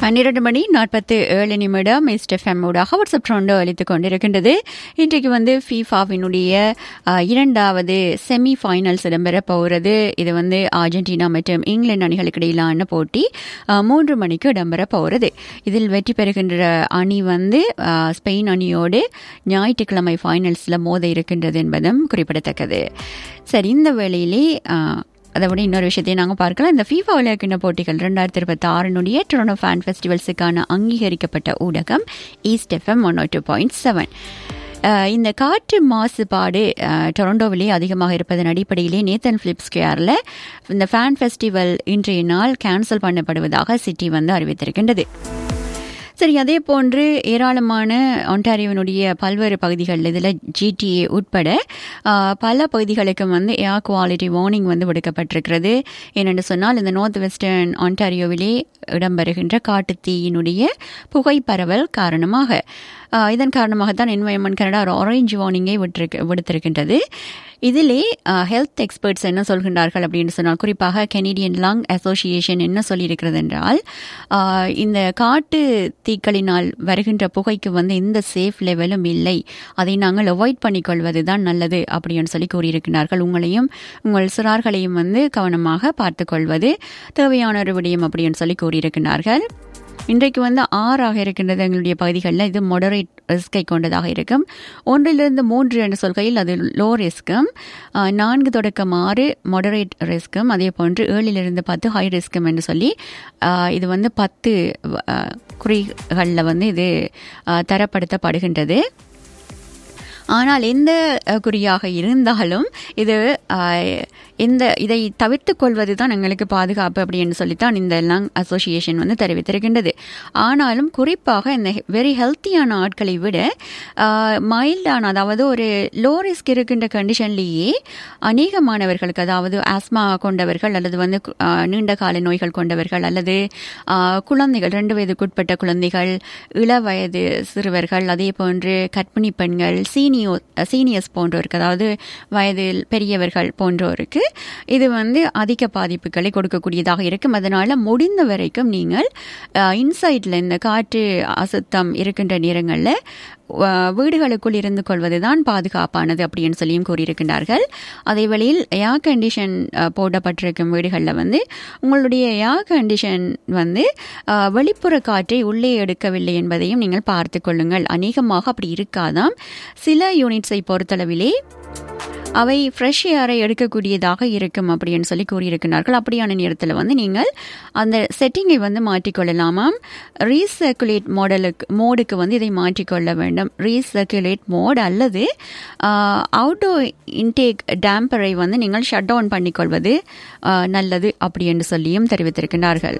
பன்னிரண்டு மணி நாற்பத்து ஏழு நிமிடம் எஸ்டெஃப்எம் ஊடாக வாட்ஸ்அப் ட்ரோண்டோ அளித்துக் கொண்டிருக்கின்றது இன்றைக்கு வந்து ஃபீஃபாவினுடைய அஹ், இரண்டாவது செமி ஃபைனல்ஸ் இடம்பெற போகிறது இது வந்து அர்ஜென்டினா மற்றும் இங்கிலாந்து அணிகளுக்கு இடையிலான போட்டி அஹ், மூன்று மணிக்கு இடம்பெற போகிறது இதில் வெற்றி பெறுகின்ற அணி வந்து அஹ், ஸ்பெயின் அணியோடு ஞாயிற்றுக்கிழமை ஃபைனல்ஸில் மோத இருக்கின்றது என்பதும் குறிப்பிடத்தக்கது சரி இந்த வேளையிலே அஹ், அதை விட இன்னொரு விஷயத்தையும் நாங்கள் பார்க்கலாம் இந்த ஃபீஃபா விளையாட்டின போட்டிகள் ரெண்டாயிரத்தி இருபத்தி ஆறினுடைய டொரண்டோ ஃபேன் ஃபெஸ்டிவல்ஸுக்கான அங்கீகரிக்கப்பட்ட ஊடகம் east FM one two point seven இந்த காற்று மாசுபாடு அஹ், டொரண்டோவிலே அதிகமாக இருப்பதன் அடிப்படையிலே நேத்தன் பிலிப் ஸ்கொயரில் இந்த ஃபேன் ஃபெஸ்டிவல் இன்றைய நாள் கேன்சல் பண்ணப்படுவதாக சிட்டி வந்து அறிவித்திருக்கின்றது சரி அதே போன்று ஏராளமான ஒன்டாரியோவினுடைய பல்வேறு பகுதிகள் இதில் ஜிடிஏ உட்பட ஆ, பல பகுதிகளுக்கு வந்து ஏர் குவாலிட்டி வார்னிங் வந்து விடுக்கப்பட்டிருக்கிறது ஏனென்று சொன்னால் இந்த நார்த் வெஸ்டர்ன் ஒன்டாரியோவிலே இடம்பெறுகின்ற காட்டுத்தீயினுடைய புகை பரவல் காரணமாக ஆ, இதன் காரணமாகத்தான் என்வயர்மெண்ட் கனடா ஒரு ஆரஞ்சு வார்னிங்கை விட்டிருக்கு விடுத்திருக்கின்றது இதிலே ஹெல்த் எக்ஸ்பர்ட்ஸ் என்ன சொல்கின்றார்கள் அப்படின்னு சொன்னால் குறிப்பாக கெனடியன் லங் அசோசியேஷன் என்ன சொல்லியிருக்கிறது என்றால் ஆஹ், இந்த காட்டு தீக்களினால் வருகின்ற புகைக்கு வந்து எந்த சேஃப் லெவலும் இல்லை அதை நாங்கள் அவாய்ட் பண்ணிக்கொள்வது தான் நல்லது அப்படின்னு சொல்லி கூறியிருக்கிறார்கள் உங்களையும் உங்கள் சிறார்களையும் வந்து கவனமாக பார்த்துக்கொள்வது தேவையான ஒரு விடயம் அப்படின்னு சொல்லி கூறியிருக்கிறார்கள் இன்றைக்கு வந்து ஆறாக இருக்கின்றது எங்களுடைய பகுதிகளில் இது மொடரேட் ரிஸ்கை கொண்டதாக இருக்கும் ஒன்றிலிருந்து மூன்று என்று சொல்கையில் அது லோ ரிஸ்க்கும் ஆஹ், நான்கு தொடக்கம் ஆறு மொடரேட் ரிஸ்க்கும் அதே போன்று ஏழிலிருந்து பத்து ஹை ரிஸ்க்கும் என்று சொல்லி ஆஹ், இது வந்து பத்து ஆஹ், குறிகளில் வந்து இது ஆஹ், தரப்படுத்தப்படுகின்றது ஆனால் எந்த அஹ், குறியாக இருந்தாலும் இது அஹ், இந்த இதை தவிர்த்து கொள்வது தான் எங்களுக்கு பாதுகாப்பு அப்படின்னு சொல்லித்தான் இந்த லங் அசோசியேஷன் வந்து தெரிவித்திருக்கின்றது ஆனாலும் குறிப்பாக இந்த வெரி ஹெல்த்தியான ஆட்களை விட மைல்டான அதாவது ஒரு லோ ரிஸ்க் இருக்கின்ற கண்டிஷன்லேயே அநேக மாணவர்களுக்கு அதாவது ஆஸ்மா கொண்டவர்கள் அல்லது வந்து அஹ், நீண்ட கால நோய்கள் கொண்டவர்கள் அல்லது அஹ், குழந்தைகள் ரெண்டு வயதுக்குட்பட்ட குழந்தைகள் இள வயது சிறுவர்கள் அதே போன்று கர்ப்பிணி பெண்கள் சீனியோ சீனியர்ஸ் போன்றோருக்கு அதாவது வயதில் பெரியவர்கள் போன்றோருக்கு இது வந்து அதிக பாதிப்புகளை கொடுக்கக்கூடியதாக இருக்கும் அதனால முடிந்த வரைக்கும் நீங்கள் இன்சைட்ல இந்த காற்று அசுத்தம் இருக்கின்ற நேரங்களில் வீடுகளுக்குள் இருந்து கொள்வதுதான் பாதுகாப்பானது அப்படின்னு சொல்லியும் கூறியிருக்கின்றார்கள் அதே வழியில் ஏர் கண்டிஷன் போடப்பட்டிருக்கும் வீடுகளில் வந்து உங்களுடைய ஏர் கண்டிஷன் வந்து அஹ், வெளிப்புற காற்றை உள்ளே எடுக்கவில்லை என்பதையும் நீங்கள் பார்த்து கொள்ளுங்கள் அநேகமாக அப்படி இருக்காதாம் சில யூனிட்ஸை பொறுத்தளவிலே அவை ஃப்ரெஷ் ஏரை எடுக்கக்கூடியதாக இருக்கும் அப்படின்னு சொல்லி கூறியிருக்கிறார்கள் அப்படியான நேரத்தில் வந்து நீங்கள் அந்த செட்டிங்கை வந்து மாற்றிக்கொள்ளலாமாம் ரீசர்க்குலேட் மாடலுக்கு மோடுக்கு வந்து இதை மாற்றிக்கொள்ள வேண்டும் ரீசர்க்குலேட் மோட் அல்லது அவுட்டோர் இன்டேக் டேம்பரை வந்து நீங்கள் ஷட் டவுன் பண்ணிக்கொள்வது ஆஹ், நல்லது அப்படி என்று சொல்லியும் தெரிவித்திருக்கிறார்கள்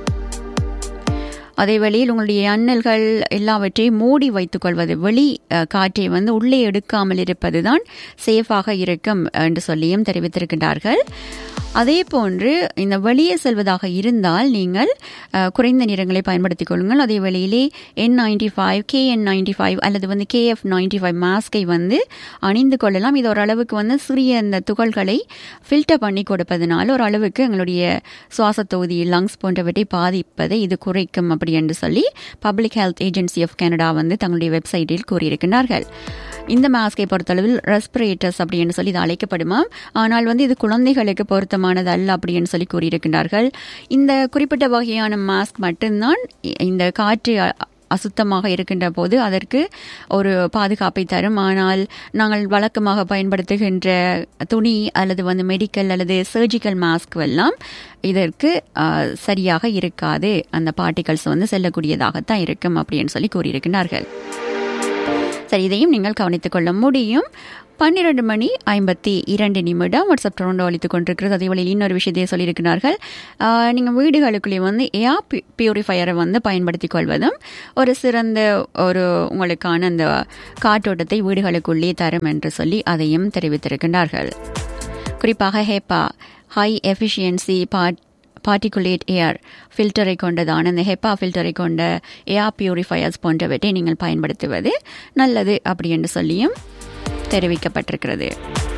அதே வழியில் உங்களுடைய அண்ணல்கள் எல்லாவற்றையும் மூடி வைத்துக் கொள்வது வெளி அஹ், காற்றை வந்து உள்ளே எடுக்காமல் இருப்பது தான் சேஃபாக இருக்கும் என்று சொல்லியும் தெரிவித்திருக்கின்றார்கள் அதே போன்று இந்த வெளியே செல்வதாக இருந்தால் நீங்கள் அஹ், குறைந்த நிறங்களை பயன்படுத்திக் கொள்ளுங்கள் அதே வேளையிலே N ninety five K N ninety five அல்லது வந்து கேஎஃப் நைன்டி ஃபைவ் மாஸ்கை வந்து அணிந்து கொள்ளலாம் இது ஓரளவுக்கு வந்து சிறிய இந்த துகள்களை ஃபில்டர் பண்ணி கொடுப்பதனால ஓரளவுக்கு எங்களுடைய சுவாச தொகுதி லங்ஸ் போன்றவற்றை பாதிப்பதை இது குறைக்கும் அப்படி என்று சொல்லி public health agency of Canada வந்து தங்களுடைய வெப்சைட்டில் கூறியிருக்கிறார்கள் இந்த மாஸ்கை பொறுத்தளவில் ரெஸ்பிரேட்டர்ஸ் அப்படின்னு சொல்லி இது அழைக்கப்படுமாம் ஆனால் வந்து இது குழந்தைகளுக்கு பொருத்தமானது அல்ல அப்படின்னு சொல்லி கூறியிருக்கிறார்கள் இந்த குறிப்பிட்ட வகையான மாஸ்க் மட்டும்தான் இ- இந்த காற்று அ- அசுத்தமாக இருக்கின்ற போது அதற்கு ஒரு பாதுகாப்பை தரும் ஆனால் நாங்கள் வழக்கமாக பயன்படுத்துகின்ற துணி அல்லது வந்து மெடிக்கல் அல்லது சர்ஜிக்கல் மாஸ்க் எல்லாம் இதற்கு ஆ, சரியாக இருக்காது அந்த பார்ட்டிகல்ஸ் வந்து செல்லக்கூடியதாகத்தான் இருக்கும் அப்படின்னு சொல்லி கூறியிருக்கிறார்கள் சரி இதையும் நீங்கள் கவனித்துக் கொள்ள முடியும் பன்னிரண்டு மணி ஐம்பத்தி இரண்டு நிமிடம் வாட்ஸ்அப் டொரண்டோ அளித்துக் கொண்டிருக்கிறது அதே வழியில் இன்னொரு விஷயத்தையே சொல்லியிருக்கிறார்கள் ஆஹ், நீங்கள் வீடுகளுக்குள்ளே வந்து ஏர் பியூரிஃபையரை வந்து பயன்படுத்திக் கொள்வதும் ஒரு சிறந்த ஒரு உங்களுக்கான அந்த காற்றோட்டத்தை வீடுகளுக்குள்ளே தரும் என்று சொல்லி அதையும் தெரிவித்திருக்கின்றார்கள் குறிப்பாக HEPA high efficiency part particulate air ஃபில்டரை கொண்டதான இந்த ஹெப்பா ஃபில்டரை கொண்ட ஏர் பியூரிஃபையர்ஸ் போன்றவற்றை நீங்கள் பயன்படுத்துவது நல்லது அப்படி என்று சொல்லியும் தெரிவிக்கப்பட்டிருக்கிறது